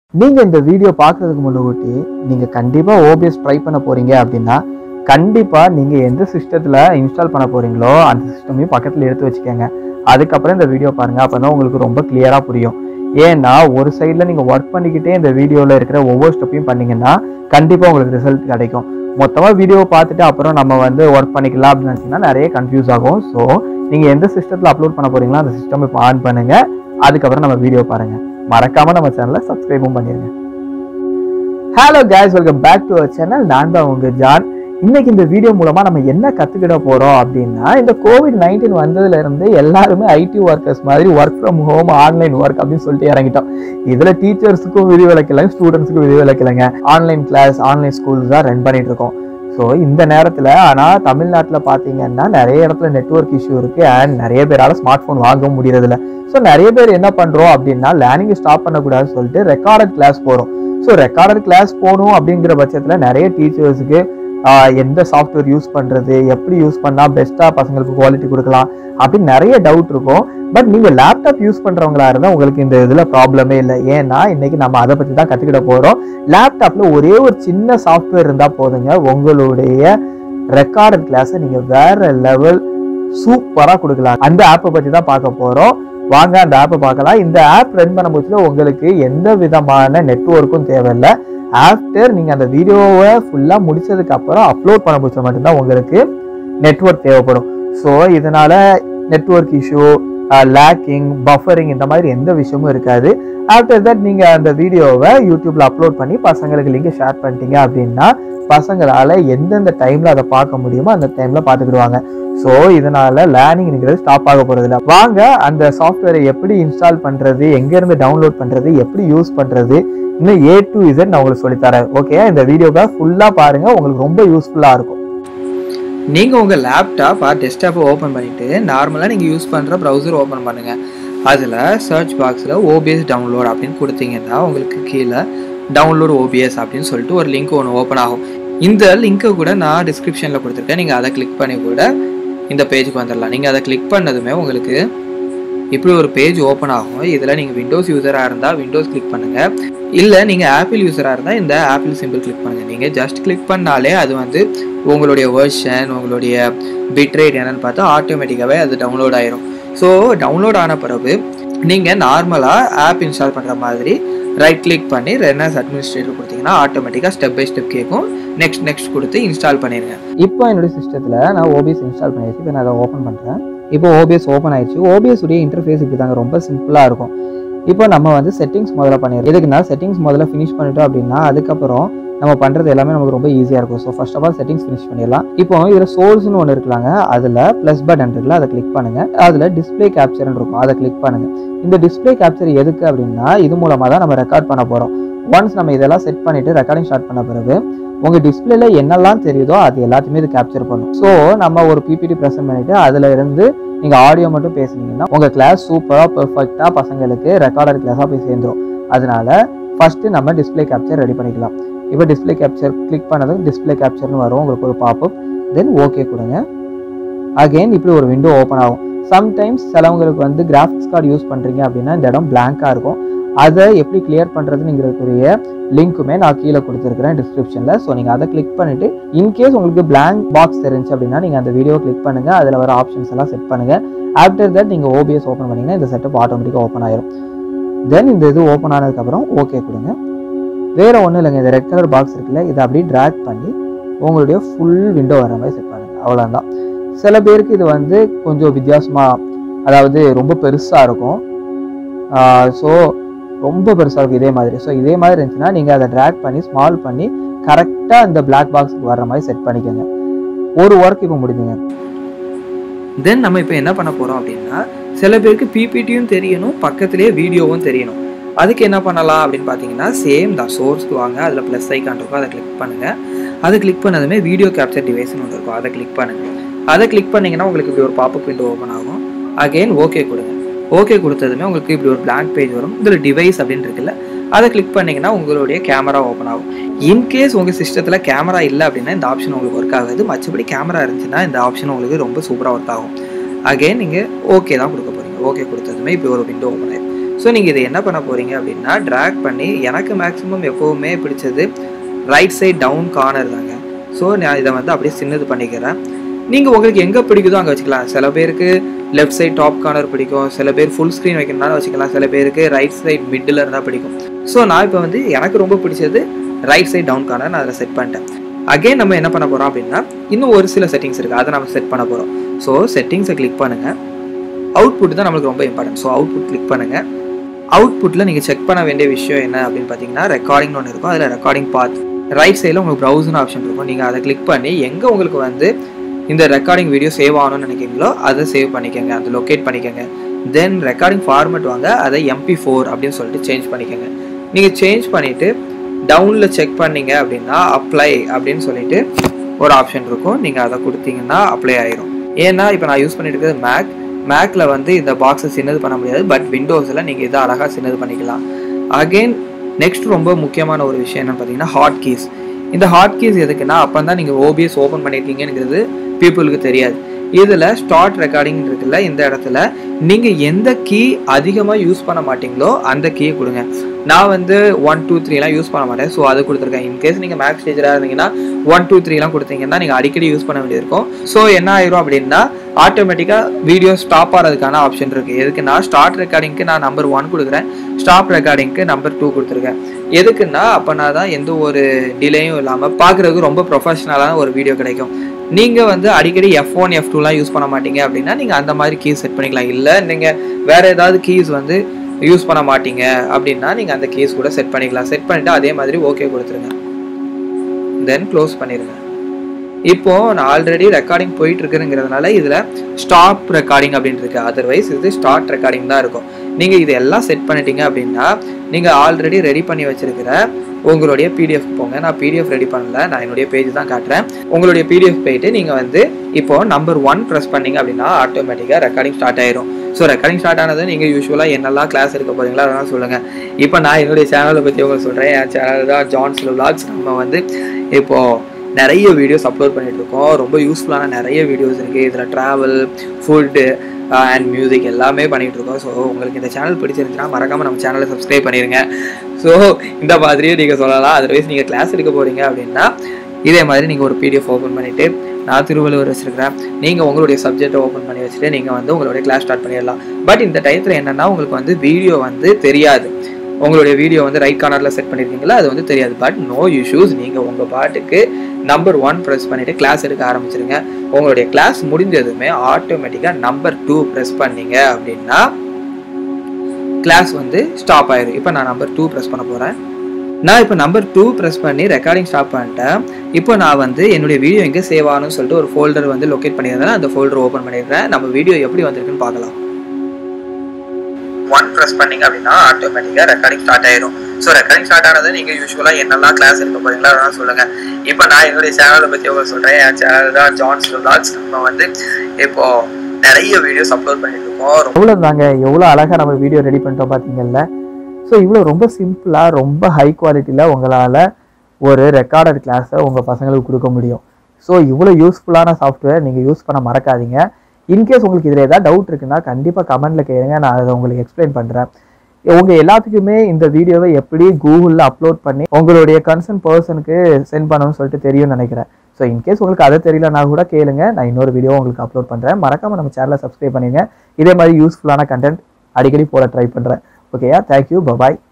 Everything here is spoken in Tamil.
நீங்கள் இந்த வீடியோ பார்க்குறதுக்கு முன்னாடி நீங்கள் கண்டிப்பாக ஓபிஎஸ் ட்ரை பண்ண போகிறீங்க அப்படின்னா கண்டிப்பாக நீங்கள் எந்த சிஸ்டத்தில் இன்ஸ்டால் பண்ண போகிறீங்களோ அந்த சிஸ்டமையும் பக்கத்தில் எடுத்து வச்சுக்கோங்க அதுக்கப்புறம் இந்த வீடியோ பாருங்கள் அப்போ தான் உங்களுக்கு ரொம்ப கிளியராக புரியும் ஏன்னா ஒரு சைடில் நீங்கள் ஒர்க் பண்ணிக்கிட்டே இந்த வீடியோவில் இருக்கிற ஒவ்வொரு ஸ்டெப்பையும் பண்ணீங்கன்னா கண்டிப்பாக உங்களுக்கு ரிசல்ட் கிடைக்கும் மொத்தமாக வீடியோ பார்த்துட்டு அப்புறம் நம்ம வந்து ஒர்க் பண்ணிக்கலாம் அப்படின்னு நினச்சிங்கன்னா நிறைய கன்ஃபியூஸ் ஆகும் ஸோ நீங்கள் எந்த சிஸ்டத்தில் அப்லோட் பண்ண போகிறீங்களோ அந்த சிஸ்டம் இப்போ ஆன் பண்ணுங்கள் அதுக்கப்புறம் நம்ம வீடியோ பாருங்கள் மறக்காமல் நம்ம சேனலை சப்ஸ்கிரைபும் பண்ணிடுங்க hello guys welcome back to our channel நான் தான் உங்க ஜான் இன்னைக்கு இந்த வீடியோ மூலமா நம்ம என்ன கத்துக்கிட போறோம் அப்படின்னா இந்த கோவிட் நைன்டீன் வந்ததுல இருந்து எல்லாருமே ஐடி ஒர்க்கர்ஸ் மாதிரி work from home online work அப்படின்னு சொல்லிட்டு இறங்கிட்டோம் இதுல டீச்சர்ஸுக்கும் விதி விலக்கலைங்க ஸ்டூடெண்ட்ஸுக்கும் விதி விலக்கலைங்க ஆன்லைன் கிளாஸ் ஆன்லைன் ஸ்கூல்ஸ் தான் ரன் பண்ணிட்டு இருக்கோம் ஸோ இந்த நேரத்தில் ஆனால் தமிழ்நாட்டில் பார்த்தீங்கன்னா நிறைய இடத்துல நெட்வொர்க் இஷ்யூ இருக்குது அண்ட் நிறைய பேரால் ஸ்மார்ட் ஃபோன் வாங்க முடியறதில்ல ஸோ நிறைய பேர் என்ன பண்ணுறோம் அப்படின்னா லேர்னிங் ஸ்டாப் பண்ணக்கூடாதுன்னு சொல்லிட்டு ரெக்கார்டட் கிளாஸ் போகிறோம் ஸோ ரெக்கார்டட் கிளாஸ் போகணும் அப்படிங்கிற பட்சத்தில் நிறைய டீச்சர்ஸுக்கு எந்த சாஃப்ட்வேர் யூஸ் பண்ணுறது எப்படி யூஸ் பண்ணால் பெஸ்ட்டாக பசங்களுக்கு குவாலிட்டி கொடுக்கலாம் அப்படின்னு நிறைய டவுட் இருக்கும் பட் நீங்கள் லேப்டாப் யூஸ் பண்ணுறவங்களா இருந்தால் உங்களுக்கு இந்த இதில் ப்ராப்ளமே இல்லை ஏன்னா இன்னைக்கு நம்ம அதை பற்றி தான் கற்றுக்கிட போகிறோம் லேப்டாப்பில் ஒரே ஒரு சின்ன சாஃப்ட்வேர் இருந்தால் போதுங்க உங்களுடைய ரெக்கார்டட் கிளாஸை நீங்கள் வேற லெவல் சூப்பராக கொடுக்கலாம் அந்த ஆப்பை பற்றி தான் பார்க்க போகிறோம் வாங்க அந்த ஆப்பை பார்க்கலாம் இந்த ஆப் ரன் பண்ண போச்சுல உங்களுக்கு எந்த விதமான நெட்ஒர்க்கும் தேவையில்லை ஆஃப்டர் நீங்கள் அந்த வீடியோவை ஃபுல்லாக முடிச்சதுக்கு அப்புறம் அப்லோட் பண்ண போச்சுல மட்டும்தான் உங்களுக்கு நெட்ஒர்க் தேவைப்படும் ஸோ இதனால நெட்ஒர்க் இஷ்யூ லேக்கிங் பஃபரிங் இந்த மாதிரி எந்த விஷயமும் இருக்காது ஆஃப்டர் தட் நீங்கள் அந்த வீடியோவை யூடியூப்ல அப்லோட் பண்ணி பசங்களுக்கு லிங்க் ஷேர் பண்ணிட்டீங்க அப்படின்னா பசங்களால எந்தெந்த டைம்ல அதை பார்க்க முடியுமோ அந்த டைம்ல பார்த்துக்கிடுவாங்க ஸோ இதனால லேர்னிங்கிறது ஸ்டாப் ஆக போறது இல்லை வாங்க அந்த சாஃப்ட்வேரை எப்படி இன்ஸ்டால் பண்றது எங்க இருந்து டவுன்லோட் பண்றது எப்படி யூஸ் பண்றது இன்னும் ஏ டு இசட் நான் உங்களுக்கு சொல்லித்தரேன் ஓகே இந்த வீடியோவை ஃபுல்லா பாருங்க உங்களுக்கு ரொம்ப யூஸ்ஃபுல்லா இருக்கும் நீங்கள் உங்கள் லேப்டாப் ஆர் டெஸ்க்டாப்பை ஓப்பன் பண்ணிவிட்டு நார்மலாக நீங்கள் யூஸ் பண்ணுற ப்ரௌசர் ஓப்பன் பண்ணுங்கள் அதில் சர்ச் பாக்ஸில் ஓபிஎஸ் டவுன்லோட் அப்படின்னு கொடுத்தீங்கன்னா உங்களுக்கு கீழே டவுன்லோட் ஓபிஎஸ் அப்படின்னு சொல்லிட்டு ஒரு லிங்க் ஒன்று ஓப்பன் ஆகும் இந்த லிங்க்கை கூட நான் டிஸ்கிரிப்ஷனில் கொடுத்துருக்கேன் நீங்கள் அதை கிளிக் பண்ணி கூட இந்த பேஜுக்கு வந்துடலாம் நீங்கள் அதை கிளிக் பண்ணதுமே உங்களுக்கு இப்படி ஒரு பேஜ் ஓப்பன் ஆகும் இதில் நீங்கள் விண்டோஸ் யூஸராக இருந்தால் விண்டோஸ் கிளிக் பண்ணுங்கள் இல்லை நீங்கள் ஆப்பிள் யூஸராக இருந்தால் இந்த ஆப்பிள் சிம்பிள் கிளிக் பண்ணுங்கள் நீங்கள் ஜஸ்ட் கிளிக் பண்ணாலே அது வந்து உங்களுடைய வெர்ஷன் உங்களுடைய பிட்ரேட் என்னன்னு பார்த்தா ஆட்டோமேட்டிக்காகவே அது டவுன்லோட் ஆயிரும் ஸோ டவுன்லோட் ஆன பிறகு நீங்கள் நார்மலாக ஆப் இன்ஸ்டால் பண்ணுற மாதிரி ரைட் கிளிக் பண்ணி ரெனஸ் அட்மினிஸ்ட்ரேட்டர் கொடுத்தீங்கன்னா ஆட்டோமேட்டிக்காக ஸ்டெப் பை ஸ்டெப் கேட்கும் நெக்ஸ்ட் நெக்ஸ்ட் கொடுத்து இன்ஸ்டால் பண்ணிடுங்க இப்போ என்னுடைய சிஸ்டத்தில் நான் ஓபிஎஸ் இன்ஸ்டால் பண்ணியாச்சு இப்போ நான் அதை ஓப்பன் பண்ணுறேன் இப்போ ஓபிஎஸ் ஓப்பன் ஆயிடுச்சு ஓபிஎஸ் உடைய இன்டர்ஃபேஸ் இப்படி தாங்க ரொம்ப சிம்பிளாக இருக்கும் இப்போ நம்ம வந்து செட்டிங்ஸ் முதல்ல பண்ணிடுறோம் எதுக்குன்னா செட்டிங்ஸ் முதல்ல ஃபினிஷ் பண்ணிட்டோம் அப்படின்னா அதுக்கப்புறம் நம்ம பண்ணுறது எல்லாமே நமக்கு ரொம்ப ஈஸியாக இருக்கும் so first of all settings finish பண்ணிடலாம் இப்போ இதில் சோர்ஸ்னு ஒன்று இருக்கலாங்க அதில் ப்ளஸ் பட்டன் இருக்குல்ல அதை கிளிக் பண்ணுங்க அதில் டிஸ்ப்ளே கேப்சர்னு இருக்கும் அதை கிளிக் பண்ணுங்க இந்த டிஸ்ப்ளே கேப்சர் எதுக்கு அப்படின்னா இது மூலமாக தான் நம்ம ரெக்கார்ட் பண்ண போகிறோம் ஒன்ஸ் நம்ம இதெல்லாம் செட் பண்ணிட்டு ரெக்கார்டிங் ஸ்டார்ட் பண்ண பிறகு உங்க டிஸ்பிளேல என்னெல்லாம் தெரியுதோ அது எல்லாத்தையுமே இது கேப்சர் பண்ணும் ஸோ நம்ம ஒரு பிபிடி ப்ரெசென்ட் பண்ணிட்டு அதுல இருந்து நீங்க ஆடியோ மட்டும் பேசுனீங்கன்னா உங்க கிளாஸ் சூப்பரா பெர்ஃபெக்டா பசங்களுக்கு ரெக்கார்டர் கிளாஸா போய் சேர்ந்துரும் அதனால ஃபர்ஸ்ட் நம்ம டிஸ்ப்ளே கேப்சர் ரெடி பண்ணிக்கலாம் இப்போ டிஸ்ப்ளே கேப்சர் கிளிக் பண்ணதும் டிஸ்ப்ளே கேப்சர்னு வரும் உங்களுக்கு ஒரு பாப்அப் தென் ஓகே கொடுங்க அகைன் இப்படி ஒரு விண்டோ ஓப்பன் ஆகும் சம்டைம்ஸ் சிலவங்களுக்கு வந்து கிராஃபிக்ஸ் கார்டு யூஸ் பண்றீங்க அப்படின்னா இந்த இடம் பிளாங்காக இருக்கும் அதை எப்படி கிளியர் பண்ணுறதுங்கிறதுக்குரிய லிங்க்குமே நான் கீழே கொடுத்துருக்கிறேன் டிஸ்கிரிப்ஷனில் ஸோ நீங்கள் அதை கிளிக் பண்ணிவிட்டு இன்கேஸ் உங்களுக்கு blank பாக்ஸ் தெரிஞ்சு அப்படின்னா நீங்கள் அந்த வீடியோ கிளிக் பண்ணுங்கள் அதில் வர ஆப்ஷன்ஸ் எல்லாம் செட் பண்ணுங்கள் ஆஃப்டர் தட் நீங்கள் ஓபிஎஸ் ஓப்பன் பண்ணிங்கன்னா இந்த செட்டப் ஆட்டோமேட்டிக்காக ஓப்பன் ஆயிரும் தென் இந்த இது ஓப்பன் ஆனதுக்கப்புறம் ஓகே கொடுங்க வேறு ஒன்றும் இல்லைங்க இந்த ரெட் கலர் பாக்ஸ் இருக்குல்ல இதை அப்படியே ட்ராக் பண்ணி உங்களுடைய ஃபுல் விண்டோ வர மாதிரி செட் பண்ணுங்கள் அவ்வளோதான் சில பேருக்கு இது வந்து கொஞ்சம் வித்தியாசமாக அதாவது ரொம்ப பெருசாக இருக்கும் ஸோ ரொம்ப பெருசாக இருக்கும் இதே மாதிரி ஸோ இதே மாதிரி இருந்துச்சுன்னா நீங்கள் அதை ட்ராக் பண்ணி ஸ்மால் பண்ணி கரெக்டாக இந்த பிளாக் பாக்ஸுக்கு வர்ற மாதிரி செட் பண்ணிக்கோங்க ஒரு ஒர்க் இப்போ முடிஞ்சுங்க தென் நம்ம இப்போ என்ன பண்ண போகிறோம் அப்படின்னா சில பேருக்கு பிபிடியும் தெரியணும் பக்கத்துலேயே வீடியோவும் தெரியணும் அதுக்கு என்ன பண்ணலாம் அப்படின்னு பார்த்தீங்கன்னா சேம் தான் சோர்ஸ்க்கு வாங்க அதில் ப்ளஸ் ஐக்கான் இருக்கும் அதை கிளிக் பண்ணுங்கள் அதை கிளிக் பண்ணதுமே வீடியோ கேப்சர் டிவைஸ்னு ஒன்று இருக்கும் அதை கிளிக் பண்ணுங்கள் அதை கிளிக் பண்ணிங்கன்னா உங்களுக்கு இப்படி ஒரு பாப்பப் விண்டோ ஓப்பன் ஆகும் அகைன் ஓகே கொடுங்க ஓகே கொடுத்ததுமே உங்களுக்கு இப்படி ஒரு blank பேஜ் வரும் இதில் டிவைஸ் அப்படின்னு இருக்குல்ல அதை கிளிக் பண்ணீங்கன்னா உங்களுடைய கேமரா ஓப்பன் ஆகும் இன்கேஸ் உங்கள் சிஸ்டத்தில் கேமரா இல்லை அப்படின்னா இந்த ஆப்ஷன் உங்களுக்கு ஒர்க் ஆகாது மற்றபடி கேமரா இருந்துச்சுன்னா இந்த ஆப்ஷன் உங்களுக்கு ரொம்ப சூப்பராக ஒர்க் ஆகும் அகைன் நீங்கள் ஓகே தான் கொடுக்க போகிறீங்க ஓகே கொடுத்ததுமே இப்படி ஒரு விண்டோ ஓப்பன் ஆயிடும் ஸோ நீங்கள் இதை என்ன பண்ண போகிறீங்க அப்படின்னா ட்ராக் பண்ணி எனக்கு மேக்ஸிமம் எப்போவுமே பிடிச்சது ரைட் சைட் டவுன் கார்னர் தாங்க ஸோ நான் இதை வந்து அப்படியே சின்னது பண்ணிக்கிறேன் நீங்கள் உங்களுக்கு எங்கே பிடிக்குதோ அங்கே வச்சுக்கலாம் சில பேருக்கு லெஃப்ட் சைட் டாப் கார்னர் பிடிக்கும் சில பேர் ஃபுல் ஸ்க்ரீன் வைக்கணும்னாலும் வச்சுக்கலாம் சில பேருக்கு ரைட் சைட் மிட்டில் இருந்தால் பிடிக்கும் ஸோ நான் இப்போ வந்து எனக்கு ரொம்ப பிடிச்சது ரைட் சைட் டவுன் கார்னர் நான் அதில் செட் பண்ணிட்டேன் அகைன் நம்ம என்ன பண்ண போகிறோம் அப்படின்னா இன்னும் ஒரு சில செட்டிங்ஸ் இருக்குது அதை நம்ம செட் பண்ண போகிறோம் ஸோ செட்டிங்ஸை கிளிக் பண்ணுங்கள் அவுட்புட் தான் நம்மளுக்கு ரொம்ப இம்பார்ட்டன்ட் ஸோ அவுட்புட் கிளிக் பண்ணுங்கள் அவுட்புட்டில் நீங்கள் செக் பண்ண வேண்டிய விஷயம் என்ன அப்படின்னு பார்த்தீங்கன்னா ரெக்கார்டிங்னு ஒன்று இருக்கும் அதில் ரெக்கார்டிங் பாத் ரைட் சைடில் உங்களுக்கு ப்ரௌசர்னு ஆப்ஷன் இருக்கும் நீங்கள் அதை கிளிக் பண்ணி எங்கே உங்களுக்கு வந்து இந்த ரெக்கார்டிங் வீடியோ சேவ் ஆகணும்னு நினைக்கிறீங்களோ அதை சேவ் பண்ணிக்கோங்க அதை லொக்கேட் பண்ணிக்கோங்க தென் ரெக்கார்டிங் ஃபார்மேட் வாங்க அதை எம்பி ஃபோர் அப்படின்னு சொல்லிட்டு சேஞ்ச் பண்ணிக்கோங்க நீங்கள் சேஞ்ச் பண்ணிவிட்டு டவுனில் செக் பண்ணீங்க அப்படின்னா அப்ளை அப்படின்னு சொல்லிட்டு ஒரு ஆப்ஷன் இருக்கும் நீங்கள் அதை கொடுத்தீங்கன்னா அப்ளை ஆயிரும் ஏன்னா இப்போ நான் யூஸ் பண்ணிட்டு இருக்கிறது மேக் மேக்கில் வந்து இந்த பாக்ஸை சின்னது பண்ண முடியாது பட் விண்டோஸில் நீங்கள் இதை அழகாக சின்னது பண்ணிக்கலாம் அகெயின் நெக்ஸ்ட் ரொம்ப முக்கியமான ஒரு விஷயம் என்னன்னு பார்த்தீங்கன்னா ஹாட் கீஸ் இந்த ஹாட் கீஸ் எதுக்குன்னா அப்போ தான் நீங்கள் ஓபிஎஸ் ஓப்பன் பண்ணியிருக்கீங்கிறது பீப்புளுக்கு தெரியாது இதில் ஸ்டார்ட் ரெக்கார்டிங் இருக்குல்ல இந்த இடத்துல நீங்கள் எந்த கீ அதிகமாக யூஸ் பண்ண மாட்டீங்களோ அந்த கீயை கொடுங்க நான் வந்து ஒன் டூ த்ரீலாம் யூஸ் பண்ண மாட்டேன் ஸோ அது கொடுத்துருக்கேன் இன்கேஸ் நீங்கள் மேக்ஸ் டீச்சராக இருந்தீங்கன்னா ஒன் டூ த்ரீலாம் கொடுத்தீங்கன்னா நீங்கள் அடிக்கடி யூஸ் பண்ண வேண்டியிருக்கும் ஸோ என்ன ஆயிரும் அப்படின்னா ஆட்டோமேட்டிக்காக வீடியோ ஸ்டாப் ஆகிறதுக்கான ஆப்ஷன் இருக்குது எதுக்குன்னா ஸ்டார்ட் ரெக்கார்டிங்க்கு நான் நம்பர் ஒன் கொடுக்குறேன் ஸ்டாப் ரெக்கார்டிங்க்கு நம்பர் டூ கொடுத்துருக்கேன் எதுக்குன்னா அப்போனா தான் எந்த ஒரு டிலேயும் இல்லாமல் பார்க்குறதுக்கு ரொம்ப ப்ரொஃபஷனலான ஒரு வீடியோ கிடைக்கும் நீங்கள் வந்து அடிக்கடி எஃப் ஒன் எஃப் டூலாம் யூஸ் பண்ண மாட்டீங்க அப்படின்னா நீங்கள் அந்த மாதிரி கீஸ் செட் பண்ணிக்கலாம் இல்லை நீங்கள் வேறு ஏதாவது கீஸ் வந்து யூஸ் பண்ண மாட்டீங்க அப்படின்னா நீங்கள் அந்த கேஸ் கூட செட் பண்ணிக்கலாம் செட் பண்ணிவிட்டு அதே மாதிரி ஓகே கொடுத்துருங்க தென் க்ளோஸ் பண்ணிடுங்க இப்போ நான் ஆல்ரெடி ரெக்கார்டிங் போயிட்டு இருக்குங்கிறதுனால இதில் ஸ்டாப் ரெக்கார்டிங் அப்படின்னு இருக்கு அதர்வைஸ் இது ஸ்டார்ட் ரெக்கார்டிங் தான் இருக்கும் நீங்கள் இதெல்லாம் செட் பண்ணிட்டீங்க அப்படின்னா நீங்கள் ஆல்ரெடி ரெடி பண்ணி வச்சிருக்கிற உங்களுடைய பிடிஎஃப் போங்க நான் பிடிஎஃப் ரெடி பண்ணல நான் என்னுடைய பேஜ் தான் காட்டுறேன் உங்களுடைய பிடிஎஃப் போயிட்டு நீங்கள் வந்து இப்போ நம்பர் ஒன் ப்ரெஸ் பண்ணீங்க அப்படின்னா ஆட்டோமேட்டிக்காக ரெக்கார்டிங் ஸ்டார்ட் ஆயிரும் ஸோ ரெக்கார்டிங் ஸ்டார்ட் ஆனது நீங்கள் யூஸ்வலாக என்னெல்லாம் கிளாஸ் எடுக்க போறீங்களோ அதெல்லாம் சொல்லுங்கள் இப்போ நான் என்னுடைய சேனலை பற்றி உங்களுக்கு சொல்கிறேன் என் சேனல் தான் ஜான்ஸ் விளாக்ஸ் நம்ம வந்து இப்போது நிறைய வீடியோஸ் அப்லோட் பண்ணிட்டு இருக்கோம் ரொம்ப யூஸ்ஃபுல்லான நிறைய வீடியோஸ் இருக்குது இதில் ட்ராவல் ஃபுட்டு அண்ட் மியூசிக் எல்லாமே பண்ணிகிட்டு இருக்கோம் ஸோ உங்களுக்கு இந்த சேனல் பிடிச்சிருந்துச்சுன்னா மறக்காமல் நம்ம சேனலை சப்ஸ்கிரைப் பண்ணிடுங்க ஸோ இந்த மாதிரியே நீங்கள் சொல்லலாம் அதர்வைஸ் நீங்கள் கிளாஸ் எடுக்க போகிறீங்க அப்படின்னா இதே மாதிரி நீங்கள் ஒரு பிடிஎஃப் ஓப்பன் பண்ணிவிட்டு நான் திருவள்ளுவர் வச்சுருக்கிறேன் நீங்கள் உங்களுடைய சப்ஜெக்டை ஓப்பன் பண்ணி வச்சுட்டு நீங்கள் வந்து உங்களுடைய கிளாஸ் ஸ்டார்ட் பண்ணிடலாம் பட் இந்த டயத்தில் என்னென்னா உங்களுக்கு வந்து வீடியோ வந்து தெரியாது உங்களுடைய வீடியோ வந்து ரைட் கார்னரில் செட் பண்ணியிருக்கீங்களா அது வந்து தெரியாது பட் நோ இஷ்யூஸ் நீங்கள் உங்கள் பாட்டுக்கு நம்பர் ஒன் ப்ரெஸ் பண்ணிவிட்டு கிளாஸ் எடுக்க ஆரம்பிச்சிருங்க உங்களுடைய கிளாஸ் முடிஞ்சதுமே ஆட்டோமேட்டிக்காக நம்பர் டூ ப்ரெஸ் பண்ணீங்க அப்படின்னா கிளாஸ் வந்து ஸ்டாப் ஆயிடும் இப்போ நான் நம்பர் டூ ப்ரெஸ் பண்ண போகிறேன் நான் இப்போ நம்பர் டூ ப்ரெஸ் பண்ணி ரெக்கார்டிங் ஸ்டாப் பண்ணிட்டேன் இப்போ நான் வந்து என்னுடைய வீடியோ எங்கே சேவ் ஆகணும்னு சொல்லிட்டு ஒரு ஃபோல்டர் வந்து லொக்கேட் பண்ணியிருந்தேன் அந்த ஃபோல்டர் ஓப்பன் பண்ணிடுறேன் நம்ம வீடியோ எப்படி வந்திருக்குன்னு பார்க்கலாம் ஒன் ப்ரெஸ் பண்ணீங்க அப்படின்னா ஆட்டோமேட்டிக்காக ரெக்கார்டிங் ஸ்டார்ட் ஆயிரும் ஸோ ரெக்கார்டிங் ஸ்டார்ட் ஆனது நீங்கள் யூஸ்வலாக என்னெல்லாம் கிளாஸ் எடுக்க போறீங்களோ அதெல்லாம் சொல்லுங்கள் இப்போ நான் என்னுடைய சேனலை பற்றி உங்களுக்கு சொல்கிறேன் என் சேனல் தான் ஜான்ஸ் விளாக்ஸ் நம்ம வந்து இப்போ நிறைய வீடியோஸ் அப்லோட் பண்ணிட்டு இருக்கோம் எவ்வளோ தாங்க எவ்வளோ அழகாக நம்ம வீடியோ ரெடி பண்ணிட்டோம் பார்த்தீங்கல்ல ஸோ இவ்வளோ ரொம்ப சிம்பிளாக ரொம்ப ஹை குவாலிட்டியில் உங்களால் ஒரு ரெக்கார்டட் கிளாஸை உங்கள் பசங்களுக்கு கொடுக்க முடியும் ஸோ இவ்வளோ யூஸ்ஃபுல்லான சாஃப்ட்வேர் நீங்கள் யூஸ் பண்ண மறக்காதீங்க இன்கேஸ் உங்களுக்கு இதில் ஏதாவது டவுட் இருக்குன்னா கண்டிப்பாக கமெண்ட்டில் கேளுங்க நான் அதை உங்களுக்கு எக்ஸ்பிளைன் பண்ணுறேன் உங்கள் எல்லாத்துக்குமே இந்த வீடியோவை எப்படி கூகுளில் அப்லோட் பண்ணி உங்களுடைய கன்சர்ன் பர்சனுக்கு சென்ட் பண்ணணும்னு சொல்லிட்டு தெரியும்னு நினைக்கிறேன் ஸோ இன்கேஸ் உங்களுக்கு அதை தெரியலனா கூட கேளுங்க நான் இன்னொரு வீடியோ உங்களுக்கு அப்லோட் பண்ணுறேன் மறக்காமல் நம்ம சேனலை சப்ஸ்கிரைப் பண்ணிடுங்க இதே மாதிரி யூஸ்ஃபுல்லான கண்டென்ட் அடிக்கடி போட ட்ரை பண்ணுறேன் ஓகேயா தேங்க்யூ பபாய்